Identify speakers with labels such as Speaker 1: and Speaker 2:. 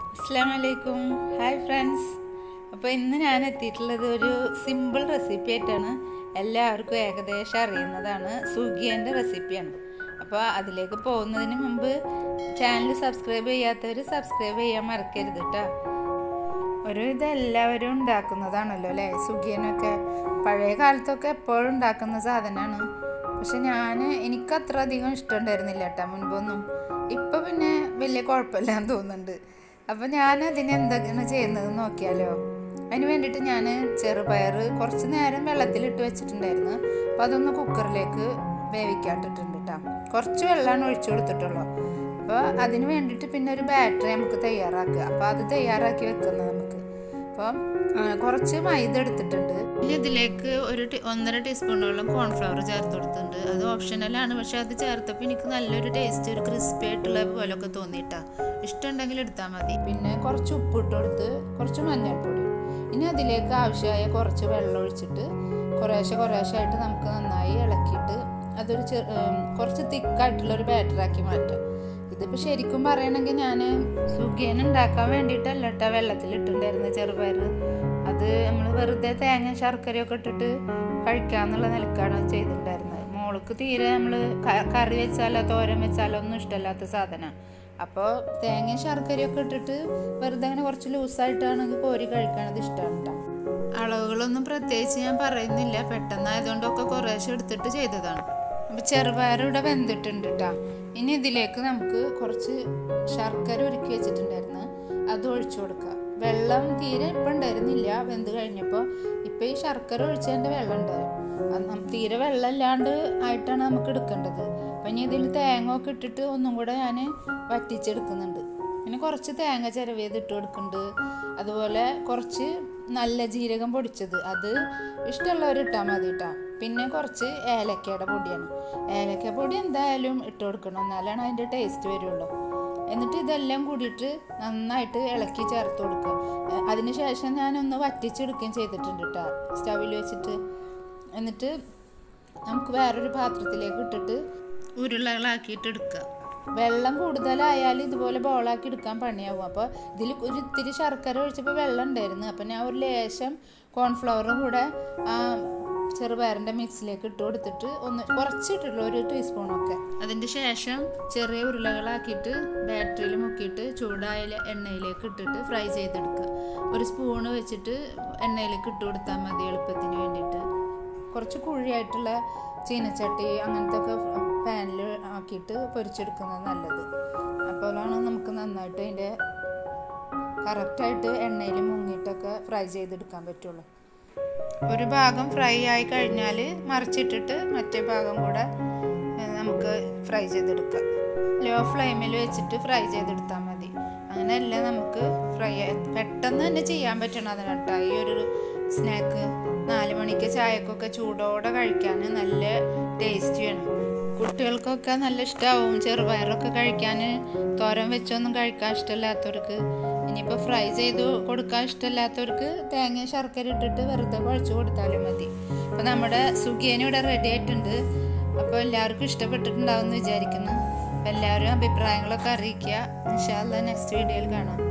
Speaker 1: അസ്സാം വലൈക്കും hi friends അപ്പോൾ ഇന്ന് ഞാൻ എത്തിയിട്ടുള്ളത് ഒരു സിമ്പിൾ റെസിപ്പി ആയിട്ടാണ് എല്ലാവർക്കും ഏകദേശം അറിയുന്നതാണ് സുഗിയൻ്റെ റെസിപ്പിയാണ് അപ്പോൾ അതിലേക്ക് പോകുന്നതിന് മുമ്പ് ചാനൽ സബ്സ്ക്രൈബ് ചെയ്യാത്തവർ സബ്സ്ക്രൈബ് ചെയ്യാൻ മറക്കരുത് കേട്ടോ ഒരു ഇത് എല്ലാവരും ഉണ്ടാക്കുന്നതാണല്ലോ അല്ലേ സുഗിയനൊക്കെ പഴയ കാലത്തൊക്കെ എപ്പോഴും ഉണ്ടാക്കുന്ന സാധനമാണ് പക്ഷെ ഞാൻ എനിക്ക് അത്ര അധികം ഇഷ്ടമുണ്ടായിരുന്നില്ല കേട്ടോ മുൻപൊന്നും ഇപ്പം പിന്നെ വലിയ കുഴപ്പമില്ലാന്ന് തോന്നുന്നുണ്ട് അപ്പം ഞാൻ അതിന് എന്തൊക്കെയാണ് ചെയ്യുന്നത് നോക്കിയാലോ അതിന് വേണ്ടിയിട്ട് ഞാൻ ചെറുപയർ കുറച്ച് നേരം വെള്ളത്തിലിട്ട് വെച്ചിട്ടുണ്ടായിരുന്നു അപ്പോൾ അതൊന്ന് കുക്കറിലേക്ക് വേവിക്കാട്ടിട്ടുണ്ട് കേട്ടോ കുറച്ച് വെള്ളമാണ് ഒഴിച്ചു കൊടുത്തിട്ടുള്ളൂ അപ്പോൾ അതിന് വേണ്ടിയിട്ട് പിന്നെ ഒരു ബാറ്ററി നമുക്ക് തയ്യാറാക്കുക അപ്പോൾ അത് തയ്യാറാക്കി വെക്കുന്നത് നമുക്ക് അപ്പോൾ കുറച്ച് മൈദ എടുത്തിട്ടുണ്ട് പിന്നെ ഇതിലേക്ക് ഒരു ടീ- ഒന്നര ടീസ്പൂണോളം കോൺഫ്ലവർ ചേർത്ത് കൊടുത്തിട്ടുണ്ട് അത് ഓപ്ഷണലാണ് പക്ഷെ അത് ചേർത്തപ്പോൾ എനിക്ക് നല്ലൊരു ടേസ്റ്റ് ഒരു ക്രിസ്പി ആയിട്ടുള്ള പോലൊക്കെ തോന്നിയിട്ടാ ഇഷ്ടമുണ്ടെങ്കിൽ എടുത്താൽ മതി പിന്നെ കുറച്ച് ഉപ്പിട്ട് കൊടുത്ത് കുറച്ച് മഞ്ഞൾപ്പൊടി ഇനി അതിലേക്ക് ആവശ്യമായ കുറച്ച് വെള്ളം ഒഴിച്ചിട്ട് കുറേശ്ശെ കുറേശ്ശെ ആയിട്ട് നമുക്ക് നന്നായി ഇളക്കിയിട്ട് അതൊരു ചെ ഉം, കുറച്ച് തിക്കായിട്ടുള്ള ഒരു ബാറ്ററാക്കി മാറ്റാം ഇതിപ്പോൾ ശരിക്കും പറയണമെങ്കിൽ ഞാൻ സുഖിയൻ ഉണ്ടാക്കാൻ വേണ്ടിയിട്ടല്ല കേട്ടോ വെള്ളത്തിലിട്ടുണ്ടായിരുന്ന ചെറുപയർ അത് നമ്മൾ വെറുതെ തേങ്ങ ശർക്കരയൊക്കെ ഇട്ടിട്ട് കഴിക്കാന്നുള്ള നിലക്കാണ് ചെയ്തിട്ടുണ്ടായിരുന്നത് മോൾക്ക് തീരെ നമ്മൾ കറി വെച്ചാലോ തോരൻ വെച്ചാലോ ഒന്നും ഇഷ്ടമല്ലാത്ത സാധനമാണ് അപ്പോൾ തേങ്ങ ശർക്കരയൊക്കെ ഇട്ടിട്ട് വെറുതെ അങ്ങനെ കുറച്ച് ലൂസായിട്ടാണെങ്കിൽ കോരി കഴിക്കണത് ഇഷ്ടമാണ് കേട്ടോ അളവുകളൊന്നും പ്രത്യേകിച്ച് ഞാൻ പറയുന്നില്ല പെട്ടെന്നായതുകൊണ്ടൊക്കെ കുറേശ്ശെ എടുത്തിട്ട് ചെയ്തതാണ് അപ്പോൾ ചെറുപയർ ഇവിടെ വെന്തിട്ടുണ്ട് കേട്ടോ ഇനി ഇതിലേക്ക് നമുക്ക് കുറച്ച് ശർക്കര ഒരുക്കി വെച്ചിട്ടുണ്ടായിരുന്നു അത് ഒഴിച്ചു കൊടുക്കുക വെള്ളം തീരെ ഇപ്പം ഉണ്ടായിരുന്നില്ല വെന്ത് കഴിഞ്ഞപ്പോൾ ഇപ്പം ഈ ശർക്കര ഒഴിച്ചതിൻ്റെ വെള്ളം ഉണ്ടാവും അത് നം- തീരെ വെള്ളമില്ലാണ്ട് ആയിട്ടാണ് നമുക്ക് എടുക്കേണ്ടത് അപ്പം ഇനി ഇതിൽ തേങ്ങ ഒക്കെ ഇട്ടിട്ട് ഒന്നും കൂടെ ഞാൻ വറ്റിച്ചെടുക്കുന്നുണ്ട് പിന്നെ കുറച്ച് തേങ്ങ ചിരവിയത് ഇട്ട് കൊടുക്കുന്നുണ്ട് അതുപോലെ കുറച്ച് നല്ല ജീരകം പൊടിച്ചത് അത് ഇഷ്ടമുള്ളവർ ഇട്ടാൽ മതി കേട്ടോ പിന്നെ കുറച്ച് ഏലക്കയുടെ പൊടിയാണ് ഏലക്ക പൊടി എന്തായാലും ഇട്ട് കൊടുക്കണം എന്നാലാണ് അതിൻ്റെ ടേസ്റ്റ് വരുള്ളൂ എന്നിട്ട് ഇതെല്ലാം കൂടിയിട്ട് നന്നായിട്ട് ഇളക്കി ചേർത്ത് കൊടുക്കുക ഏഹ് അതിന് ശേഷം ഞാനൊന്ന് വറ്റിച്ചെടുക്കുകയും ചെയ്തിട്ടുണ്ട് കേട്ടോ സ്റ്റവിൽ വെച്ചിട്ട് എന്നിട്ട് നമുക്ക് വേറൊരു പാത്രത്തിലേക്ക് ഇട്ടിട്ട് ഉരുളകളാക്കിയിട്ട് എടുക്കുക വെള്ളം കൂടുതലായാൽ ഇതുപോലെ ബോളാക്കി എടുക്കാൻ പണിയാവും അപ്പോൾ ഇതിൽ ഒരു ഇത്തിരി ശർക്കര ഒഴിച്ചപ്പോൾ വെള്ളം ഉണ്ടായിരുന്നു അപ്പോൾ ഞാൻ ഒരു ലേശം കോൺഫ്ലവറും കൂടെ ആ ചെറുപയറിൻ്റെ മിക്സിലേക്ക് ഇട്ട് കൊടുത്തിട്ട് ഒന്ന് കുറച്ച് ഇട്ടുള്ളൂ ഒരു ടീസ്പൂണൊക്കെ അതിൻ്റെ ശേഷം ചെറിയ ഉരുളകളാക്കിയിട്ട് ബാറ്ററിയിൽ മുക്കിയിട്ട് ചൂടായ എണ്ണയിലേക്ക് ഇട്ടിട്ട് ഫ്രൈ ചെയ്തെടുക്കുക ഒരു സ്പൂണ് വെച്ചിട്ട് എണ്ണയിലേക്ക് ഇട്ട് കൊടുത്താൽ മതി എളുപ്പത്തിന് വേണ്ടിയിട്ട് കുറച്ച് കുഴിയായിട്ടുള്ള ചീനച്ചട്ടി അങ്ങനത്തെ ഒക്കെ പാനിൽ ആക്കിയിട്ട് പൊരിച്ചെടുക്കുന്നത് നല്ലത് അപ്പോഴാണ് നമുക്ക് നന്നായിട്ട് അതിൻ്റെ കറക്റ്റായിട്ട് എണ്ണയിൽ മുങ്ങിയിട്ടൊക്കെ ഫ്രൈ ചെയ്തെടുക്കാൻ പറ്റുള്ളൂ ഒരു ഭാഗം ഫ്രൈ ആയി കഴിഞ്ഞാൽ മറിച്ചിട്ടിട്ട് മറ്റേ ഭാഗം കൂടെ ഏഹ്, നമുക്ക് ഫ്രൈ ചെയ്തെടുക്കാം ലോ ഫ്ലെയിമിൽ വെച്ചിട്ട് ഫ്രൈ ചെയ്തെടുത്താൽ മതി അങ്ങനെയല്ല നമുക്ക് ഫ്രൈ പെട്ടെന്ന് തന്നെ ചെയ്യാൻ പറ്റണം കേട്ടോ ഈ ഒരു സ്നാക്ക് നാല് മണിക്ക് ചായക്കൊക്കെ ചൂടോടെ കഴിക്കാൻ നല്ല ടേസ്റ്റിയാണ് കുട്ടികൾക്കൊക്കെ നല്ല ഇഷ്ടമാവും ചെറുപയറൊക്കെ കഴിക്കാൻ തോരൻ വെച്ചൊന്നും കഴിക്കാൻ ഇഷ്ടമില്ലാത്തവർക്ക് ഇനിയിപ്പോൾ ഫ്രൈ ചെയ്ത് കൊടുക്കാൻ ഇഷ്ടമില്ലാത്തവർക്ക് തേങ്ങ ശർക്കര ഇട്ടിട്ട് വെറുതെ കുഴച്ച് കൊടുത്താലും മതി അപ്പോൾ നമ്മുടെ സുഖിയനും ഇവിടെ റെഡി ആയിട്ടുണ്ട് അപ്പോൾ എല്ലാവർക്കും ഇഷ്ടപ്പെട്ടിട്ടുണ്ടാവും എന്ന് വിചാരിക്കുന്നു അപ്പോൾ എല്ലാവരും അഭിപ്രായങ്ങളൊക്കെ അറിയിക്കുക ഇൻഷാല്ല നെക്സ്റ്റ് വീഡിയോയിൽ കാണാം